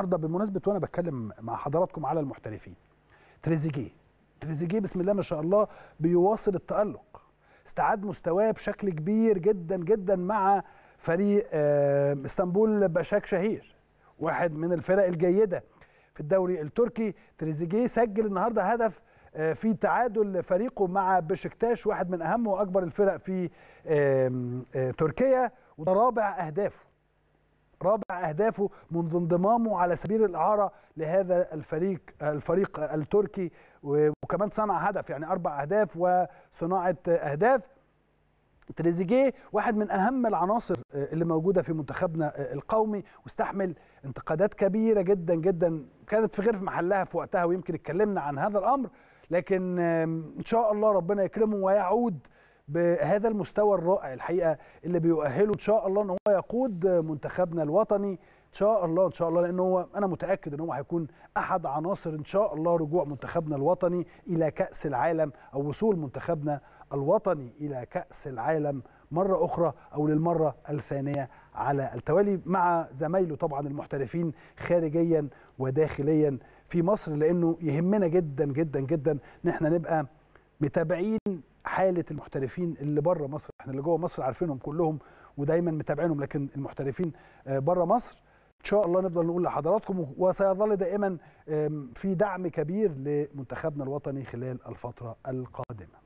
النهارده بمناسبه وانا بتكلم مع حضراتكم على المحترفين تريزيجيه تريزيجيه بسم الله ما شاء الله بيواصل التالق استعاد مستواه بشكل كبير جدا جدا مع فريق آه، اسطنبول باشاك شهير واحد من الفرق الجيده في الدوري التركي تريزيجيه سجل النهارده هدف آه، في تعادل فريقه مع بشكتاش واحد من اهم واكبر الفرق في آم، آه، تركيا وده رابع اهدافه رابع اهدافه منذ انضمامه على سبيل الاعاره لهذا الفريق الفريق التركي وكمان صنع هدف يعني اربع اهداف وصناعه اهداف تريزيجيه واحد من اهم العناصر اللي موجوده في منتخبنا القومي واستحمل انتقادات كبيره جدا جدا كانت في غير في محلها في وقتها ويمكن اتكلمنا عن هذا الامر لكن ان شاء الله ربنا يكرمه ويعود بهذا المستوى الرائع الحقيقه اللي بيؤهله ان شاء الله ان هو يقود منتخبنا الوطني ان شاء الله ان شاء الله لان هو انا متاكد ان هو هيكون احد عناصر ان شاء الله رجوع منتخبنا الوطني الى كاس العالم او وصول منتخبنا الوطني الى كاس العالم مره اخرى او للمره الثانيه على التوالي مع زمايله طبعا المحترفين خارجيا وداخليا في مصر لانه يهمنا جدا جدا جدا ان احنا نبقى متابعين حاله المحترفين اللي بره مصر احنا اللي جوه مصر عارفينهم كلهم ودايما متابعينهم لكن المحترفين بره مصر ان شاء الله نفضل نقول لحضراتكم وسيظل دائما في دعم كبير لمنتخبنا الوطني خلال الفتره القادمه